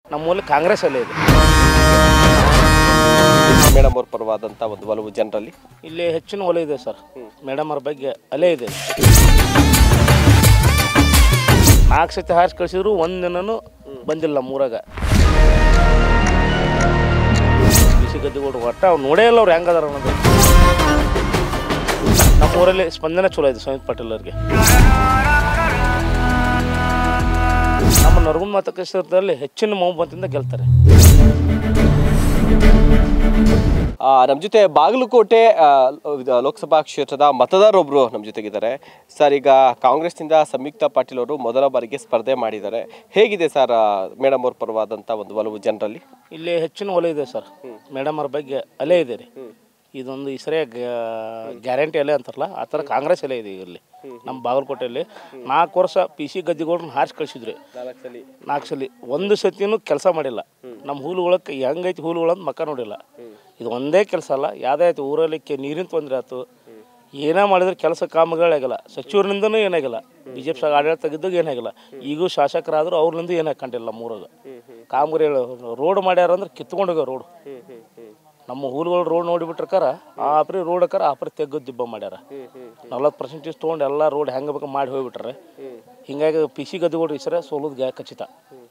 ನಮ್ಮಲ್ಲಿ ಕಾಂಗ್ರೆಸ್ ಅಲ್ಲೇ ಇದೆ ಮೇಡಮ್ ಅವ್ರ ಪರವಾದಂಥ ಒಂದು ಒಲವು ಜನರಲ್ಲಿ ಇಲ್ಲಿ ಹೆಚ್ಚಿನ ಒಲೆ ಇದೆ ಸರ್ ಮೇಡಮ್ ಅವ್ರ ಬಗ್ಗೆ ಅಲೆ ಇದೆ ನಾಲ್ಕು ಸತಿ ಹಾರಿಸಿ ಕಳಿಸಿದ್ರು ಒಂದು ದಿನನೂ ಬಂದಿಲ್ಲ ನಮ್ಮೂರಾಗ ಬಿಸಿ ಗದ್ದಿಗೌಡ್ರು ಒಟ್ಟ ಅವ್ರು ನೋಡೇ ಇಲ್ಲ ಅವ್ರು ಹೆಂಗದಾರ ಅನ್ನೋದು ನಮ್ಮೂರಲ್ಲಿ ಸ್ಪಂದನೆ ಚಲೋ ಇದೆ ಸುಮಿತ್ ಪಾಟೀಲ್ ಅವ್ರಿಗೆ ನಮ್ಮ ನರಗುಂದ ಮತಕ್ಷೇತ್ರದಲ್ಲಿ ಹೆಚ್ಚಿನ ಬಹುಮತದಿಂದ ಗೆಲ್ತಾರೆ ನಮ್ಮ ಜೊತೆ ಬಾಗಲಕೋಟೆ ಆ, ಇದು ಲೋಕಸಭಾ ಕ್ಷೇತ್ರದ ಮತದಾರೊಬ್ಬರು ನಮ್ಮ ಜೊತೆಗಿದ್ದಾರೆ ಸರ್ ಈಗ ಕಾಂಗ್ರೆಸ್ನಿಂದ ಸಂಯುಕ್ತ ಪಾಟೀಲ್ ಅವರು ಮೊದಲ ಬಾರಿಗೆ ಸ್ಪರ್ಧೆ ಮಾಡಿದ್ದಾರೆ ಹೇಗಿದೆ ಸರ್ ಮೇಡಮ್ ಅವ್ರ ಪರವಾದಂಥ ಒಂದು ಒಲವು ಜನರಲ್ಲಿ ಇಲ್ಲಿ ಹೆಚ್ಚಿನ ಒಲೆ ಇದೆ ಸರ್ ಮೇಡಮ್ ಅವ್ರ ಬಗ್ಗೆ ಅಲೆ ಇದೆ ರೀ ಇದೊಂದು ಈ ಸರಿಯ ಗ್ಯಾರಂಟಿ ಅಲೆ ಅಂತಾರಲ್ಲ ಆ ಥರ ಕಾಂಗ್ರೆಸ್ ಅಲೆ ಇದೆ ಇಲ್ಲಿ ನಮ್ಮ ಬಾಗಲಕೋಟೆಯಲ್ಲಿ ನಾಲ್ಕು ವರ್ಷ ಪಿ ಸಿ ಗದ್ದಿಗೌಡ್ರನ್ನ ಹಾರಿಸಿ ಕಳಿಸಿದ್ರಿ ನಾಲ್ಕು ಸಲ ಒಂದು ಸತಿನೂ ಕೆಲಸ ಮಾಡಿಲ್ಲ ನಮ್ಮ ಹೂಲುಗಳಕ್ಕೆ ಹೆಂಗೈತಿ ಹೂಲುಗಳು ಅಂತ ಮಕ್ಕ ನೋಡಿಲ್ಲ ಇದು ಒಂದೇ ಕೆಲಸ ಅಲ್ಲ ಯಾವುದೇ ಆಯ್ತು ಊರಲ್ಲಿ ಕೆ ನೀರಿನ ತೊಂದರೆ ಆಯ್ತು ಏನೇ ಮಾಡಿದ್ರೆ ಕೆಲಸ ಕಾಮಗಳಾಗಿಲ್ಲ ಸಚಿವರಿಂದನೂ ಏನಾಗಿಲ್ಲ ಬಿ ಜೆ ಪಿ ಆಡಳಿತ ತೆಗೆದಾಗ ಏನಾಗಿಲ್ಲ ಈಗೂ ಶಾಸಕರಾದರೂ ಅವ್ರಿಂದ ಏನಾಗ ಕಂಡಿಲ್ಲ ಮೂರಾಗ ಕಾಮಗಾರಿ ರೋಡ್ ಮಾಡ್ಯಾರ ಅಂದ್ರೆ ಕಿತ್ಕೊಂಡು ಹೋಗ್ಯಾವ ರೋಡ್ ನಮ್ಮ ಊರುಗಳು ರೋಡ್ ನೋಡಿಬಿಟ್ರಕಾರ ಆ ಆಪ್ರಿ ರೋಡ್ ಅಕ್ಕಾರ ಆಪ್ರಿ ತೆಗ್ದು ದಿಬ್ಬ ಮಾಡ್ಯಾರ ನಲ್ವತ್ತು ಪರ್ಸೆಂಟೇಜ್ ತೊಗೊಂಡು ಎಲ್ಲ ರೋಡ್ ಹೆಂಗೆ ಬೇಕು ಮಾಡಿ ಹೋಗ್ಬಿಟ್ರೆ ಹಿಂಗಾಗಿ ಪಿ ಸಿ ಗದ್ದಿಗೌಡ್ರು ಈ ಸರಿ ಸೋಲೋದು ಗ್ಯಾ ಖಚಿತ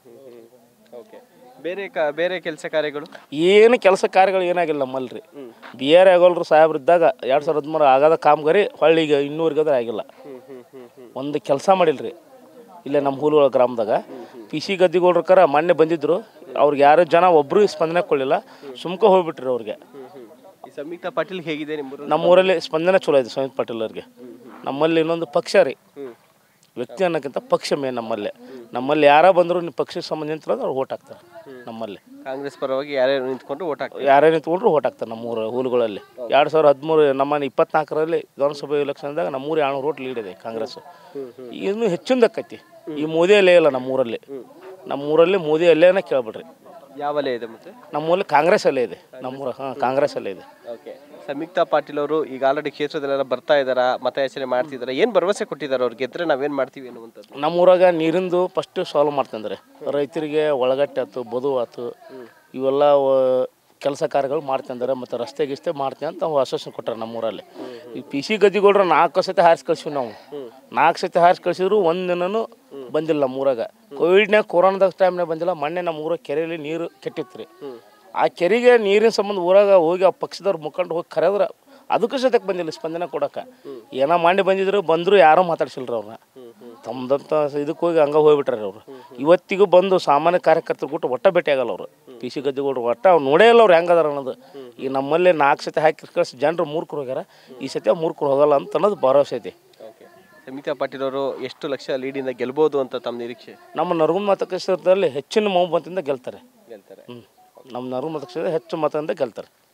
ಓಕೆ ಬೇರೆ ಕ ಬೇರೆ ಕೆಲಸ ಕಾರ್ಯಗಳು ಏನು ಕೆಲಸ ಕಾರ್ಯಗಳು ಏನಾಗಿಲ್ಲ ನಮ್ಮಲ್ಲಿ ರೀ ಬಿ ಆರ್ ಆಗೋಲ್ರು ಸಾಹೇಬ್ರು ಇದ್ದಾಗ ಎರಡು ಸಾವಿರದ ಹದಿಮೂರು ಆಗದ ಕಾಮಗಾರಿ ಹೊಳ್ಳಿ ಈಗ ಇನ್ನೂರಿಗದ ಆಗಿಲ್ಲ ಒಂದು ಕೆಲಸ ಮಾಡಿಲ್ರಿ ಇಲ್ಲೇ ನಮ್ಮ ಹೂಲುಗಳ ಗ್ರಾಮದಾಗ ಪಿ ಸಿ ಗದ್ದಿಗೌಡ್ರ ಕರ ಮೊನ್ನೆ ಬಂದಿದ್ರು ಅವ್ರಿಗೆ ಯಾರು ಜನ ಒಬ್ಬರು ಸ್ಪಂದನೆ ಕೊಡಲಿಲ್ಲ ಸುಮ್ಕ ಹೋಗ್ಬಿಟ್ರಿ ಅವ್ರಿಗೆ ಈ ಸಂಯುಕ್ತ ಪಾಟೀಲ್ ಹೇಗಿದೆ ನಿಮ್ಮ ನಮ್ಮೂರಲ್ಲಿ ಸ್ಪಂದನೆ ಚಲೋ ಇದೆ ಸುಮಿತ್ ಪಾಟೀಲ್ ಅವ್ರಿಗೆ ನಮ್ಮಲ್ಲಿ ಇನ್ನೊಂದು ಪಕ್ಷ ರೀ ವ್ಯಕ್ತಿ ಅನ್ನೋಕ್ಕಿಂತ ಪಕ್ಷ ಮೇ ನಮ್ಮಲ್ಲಿ ನಮ್ಮಲ್ಲಿ ಯಾರ ಬಂದರೂ ನೀವು ಪಕ್ಷಕ್ಕೆ ಸಂಬಂಧಿಸಿಲ್ಲ ಅವ್ರು ಓಟ್ ಹಾಕ್ತಾರೆ ನಮ್ಮಲ್ಲಿ ಕಾಂಗ್ರೆಸ್ ಪರವಾಗಿ ಯಾರ್ಯಾರು ನಿಂತ್ಕೊಂಡು ಓಟ್ ಹಾಕ್ತಾರೆ ಯಾರೇ ನಿಂತ್ಕೊಂಡ್ರು ಓಟ್ ಹಾಕ್ತಾರೆ ನಮ್ಮೂರ ಹೂಲುಗಳಲ್ಲಿ ಎರಡು ಸಾವಿರದ ಹದಿಮೂರು ನಮ್ಮನೆ ಇಪ್ಪತ್ನಾಲ್ಕರಲ್ಲಿ ವಿಧಾನಸಭೆ ಎಲೆಕ್ಷನ್ದಾಗ ನಮ್ಮೂರು ಏಳ್ನೂರು ಓಟ್ ಲೀಡ್ ಇದೆ ಕಾಂಗ್ರೆಸ್ ಇನ್ನೂ ಹೆಚ್ಚಿಂದಕ್ಕೈತಿ ಈ ಮೋದಿ ಅಲ್ಲೇ ಇಲ್ಲ ನಮ್ಮೂರಲ್ಲಿ ನಮ್ಮೂರಲ್ಲಿ ಮೋದಿ ಅಲ್ಲೇನ ಕೇಳ್ಬಿಡ್ರಿ ಯಾವಲೇ ಇದೆ ಮತ್ತೆ ನಮ್ಮೂರಲ್ಲಿ ಕಾಂಗ್ರೆಸ್ ಅಲ್ಲೇ ಇದೆ ನಮ್ಮೂರ ಹಾಂ ಕಾಂಗ್ರೆಸ್ ಅಲ್ಲೇ ಇದೆ ಓಕೆ ಸಂಯುಕ್ತ ಪಾಟೀಲ್ ಅವರು ಈಗ ಆಲ್ರೆಡಿ ಕ್ಷೇತ್ರದಲ್ಲೆಲ್ಲ ಬರ್ತಾ ಇದ್ದಾರಾ ಮತಯಾಚನೆ ಮಾಡ್ತಿದ್ದಾರೆ ಏನು ಭರವಸೆ ಕೊಟ್ಟಿದ್ದಾರೆ ಅವ್ರು ಗೆದ್ರೆ ನಾವೇನು ಮಾಡ್ತೀವಿ ಅನ್ನುವಂಥದ್ದು ನಮ್ಮೂರಾಗ ನೀರಿಂದು ಫಸ್ಟ್ ಸಾಲ್ವ್ ಮಾಡ್ತಂದ್ರೆ ರೈತರಿಗೆ ಒಳಗಟ್ಟೆ ಆಯ್ತು ಬದು ಆಯ್ತು ಇವೆಲ್ಲ ಕೆಲಸ ಕಾರ್ಯಗಳು ಮಾಡ್ತಂದ್ರೆ ಮತ್ತು ರಸ್ತೆ ಗಿಸ್ತೆ ಮಾಡ್ತೀನಿ ಅಂತ ಅವ್ರು ಆಶ್ವಾಸನೆ ಕೊಟ್ಟಾರೆ ನಮ್ಮೂರಲ್ಲಿ ಈ ಪಿ ಸಿ ಗದ್ದಿಗೌಡ್ರ ನಾಲ್ಕು ಸತಿ ಹಾರಿಸಿ ಕಳ್ಸಿವಿ ನಾವು ನಾಲ್ಕು ಸತಿ ಹಾರಿಸಿ ಕಳ್ಸಿದ್ರು ಒಂದು ದಿನನೂ ಬಂದಿಲ್ಲ ನಮ್ಮೂರಾಗ ಕೋವಿಡ್ನಾಗ ಕೊರೋನಾದಾಗ ಟೈಮ್ನಾಗ ಬಂದಿಲ್ಲ ಮೊನ್ನೆ ನಮ್ಮ ಊರಾಗ ಕೆರೆಯಲ್ಲಿ ನೀರು ಕೆಟ್ಟಿತ್ತು ರೀ ಆ ಕೆರೆಗೆ ನೀರಿನ ಸಂಬಂಧ ಊರಾಗ ಹೋಗಿ ಆ ಪಕ್ಷದವ್ರು ಮುಖಂಡು ಹೋಗಿ ಕರೆದ್ರೆ ಅದಕ್ಕೂ ಸತಕ್ಕೆ ಬಂದಿಲ್ಲ ಸ್ಪಂದನೆ ಕೊಡಕ್ಕೆ ಏನೋ ಮಾಡಿ ಬಂದಿದ್ರು ಬಂದರೂ ಯಾರೂ ಮಾತಾಡ್ಸಿಲ್ರಿ ಅವ್ರನ್ನ ತಮ್ಮದಂತ ಇದಕ್ಕೆ ಹೋಗಿ ಹಂಗೆ ಹೋಗ್ಬಿಟ್ರಿ ಅವರು ಇವತ್ತಿಗೂ ಬಂದು ಸಾಮಾನ್ಯ ಕಾರ್ಯಕರ್ತರು ಕೊಟ್ಟು ಒಟ್ಟ ಭೇಟಿ ಆಗಲ್ಲ ಅವರು ಪಿ ಸಿ ಗದ್ದಿಗೌಡ್ರು ಒಟ್ಟ ಅವ್ರು ನೋಡೇ ಇಲ್ಲ ಅವ್ರು ಹೆಂಗದಾರ ಅನ್ನೋದು ಈ ನಮ್ಮಲ್ಲಿ ನಾಲ್ಕು ಸತಿ ಹಾಕಿ ಕಳಿಸಿ ಜನರು ಮೂರ್ಖರು ಹೋಗ್ಯಾರ ಈ ಸತಿ ಮೂರ್ಖರು ಹೋಗಲ್ಲ ಅಂತ ಅನ್ನೋದು ಭರವಸೆ ಐತಿ ಓಕೆ ಸಂಯುಕ್ತ ಪಾಟೀಲ್ ಅವರು ಎಷ್ಟು ಲಕ್ಷ ಲೀಡಿಂದ ಗೆಲ್ಬೋದು ಅಂತ ತಮ್ಮ ನಿರೀಕ್ಷೆ ನಮ್ಮ ನರಗುಂದ ಮತಕ್ಷೇತ್ರದಲ್ಲಿ ಹೆಚ್ಚಿನ ಬಹುಮತದಿಂದ ಗೆಲ್ತಾರೆ ಗೆಲ್ತಾರೆ ಹ್ಞೂ ನಮ್ಮ ನರಗುಂದ ಮತಕ್ಷೇತ್ರ ಹೆಚ್ಚು ಮತದಿಂದ ಗೆಲ್ತಾರೆ